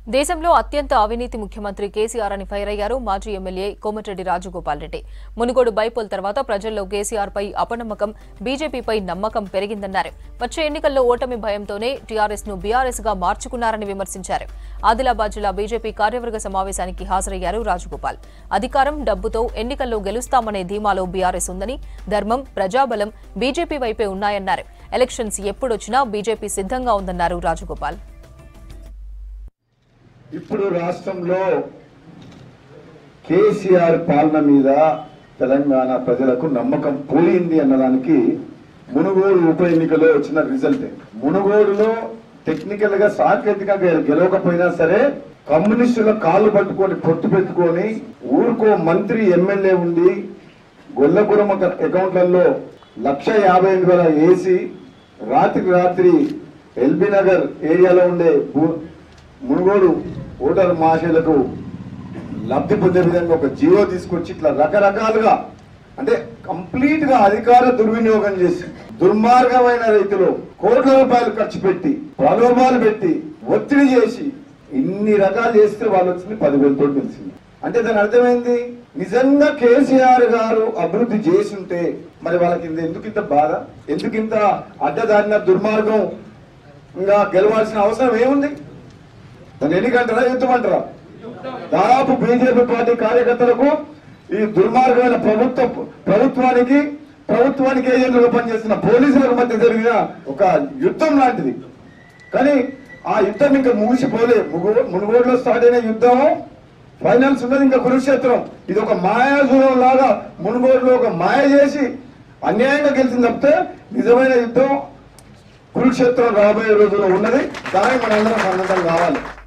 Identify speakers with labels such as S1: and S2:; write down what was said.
S1: దేశంలో అత్యంత అవినీతి ముఖ్యమంత్రి కేసీఆర్ అని ఫైర్ అయ్యారు మాజీ ఎమ్మెల్యే కోమటిరెడ్డి రాజగోపాల్ రెడ్డి మునుగోడు బైపోల్ తర్వాత ప్రజల్లో కేసీఆర్ పై అపనమ్మకం బీజేపీపై నమ్మకం పెరిగిందన్నారు వచ్చే ఎన్నికల్లో ఓటమి భయంతోనే టీఆర్ఎస్ ను బీఆర్ఎస్ గా మార్చుకున్నారని విమర్శించారు ఆదిలాబాద్ జిల్లా బీజేపీ కార్యవర్గ సమావేశానికి హాజరయ్యారు రాజగోపాల్ అధికారం డబ్బుతో ఎన్నికల్లో గెలుస్తామనే ధీమాలో బీఆర్ఎస్ ఉందని ధర్మం ప్రజాబలం బీజేపీ వైపే ఉన్నాయన్నారు ఎలక్షన్స్ ఎప్పుడొచ్చినా బీజేపీ సిద్ధంగా ఉందన్నారు రాజగోపాల్
S2: ఇప్పుడు రాష్ట్రంలో కేసీఆర్ పాలన మీద తెలంగాణ ప్రజలకు నమ్మకం పోయింది అన్నదానికి మునుగోడు ఉప ఎన్నికలో వచ్చిన రిజల్ట్ మునుగోడులో టెక్నికల్ గా సాంకేతికంగా గెలవకపోయినా సరే కమ్యూనిస్టుల కాళ్ళు పట్టుకొని పొత్తు పెట్టుకొని ఊరుకో మంత్రి ఎమ్మెల్యే ఉండి గొల్లపురం అకౌంట్లలో లక్ష యాభై ఎనిమిది వేల వేసి రాత్రికి రాత్రి ఎల్బీ నగర్ ఏరియాలో ఉండే భూ- మునుగోడు ఓటర్ మహాశయులకు లబ్ధి పొందే విధంగా ఒక జీవో తీసుకొచ్చి ఇట్లా రకరకాలుగా అంటే కంప్లీట్ గా అధికార దుర్వినియోగం చేసి దుర్మార్గమైన రీతిలో కోట్ల రూపాయలు ఖర్చు పెట్టి ప్రలోభాలు పెట్టి ఒత్తిడి చేసి ఇన్ని రకాలు చేస్తే వాళ్ళు వచ్చింది పదివేలతో తెలిసింది అంటే దాని అర్థమైంది నిజంగా కేసీఆర్ గారు అభివృద్ధి చేస్తుంటే మరి వాళ్ళకి ఇంత- ఎందుకు ఇంత బాధ ఎందుకు ఇంత అడ్డదారిన దుర్మార్గం ఇంకా గెలవాల్సిన అవసరం ఏముంది దాన్ని ఎన్నికంటారా యుద్ధమంటారా దాదాపు బీజేపీ పార్టీ కార్యకర్తలకు ఈ దుర్మార్గమైన ప్రభుత్వ ప్రభుత్వానికి ప్రభుత్వానికి ఏజెంట్లుగా పనిచేస్తున్న పోలీసులకు మధ్య జరిగిన ఒక యుద్ధం లాంటిది కానీ ఆ యుద్ధం ఇంకా ముగిసిపోలే ముగు- మునుగోడులో స్టార్ట్ అయిన యుద్ధం ఫైనల్స్ ఉన్నది ఇంకా కురుక్షేత్రం ఇది ఒక మాయాజూరం లాగా మునుగోడులో ఒక మాయ చేసి అన్యాయంగా గెలిచింది తప్పితే నిజమైన యుద్ధం కురుక్షేత్రం రాబోయే రోజుల్లో ఉన్నది దానికి మనందరం సన్నద్ధం కావాలి